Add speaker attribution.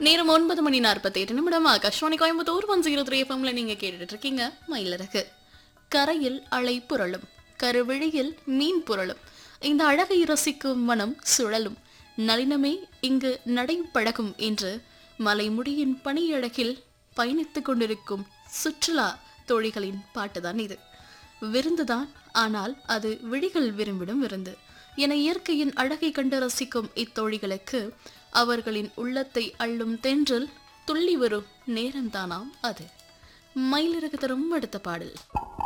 Speaker 1: நேரம் ஒன்பது மணி நாற்பத்தி எட்டு நிமிடம் Akashvani Coimbatore one zero three எஃப்எம்ல நீங்க கேட்டுட்டு இருக்கீங்க மயிலரகு கரையில் அலை புரளும் கருவிழியில் மீன் புரளும் இந்த அழகை ரசிக்கும் மனம் சுழலும் நளினமே இங்கு நடைபழகும் என்று மலைமுடியின் பனியழகில் பயணித்துக் கொண்டிருக்கும் சுற்றுலா தோழிகளின் பாட்டுதான் இது விருந்துதான் ஆனால் அது விழிகள் விரும்பிடும் விருந்து என இயற்கையின் அழகை கண்டு ரசிக்கும் இத்தோழிகளுக்கு அவர்களின் உள்ளத்தை அள்ளும் தென்றல் துள்ளி வரும் நேரம்தானாம் அது மயிலிறகு தரும் அடுத்த பாடல்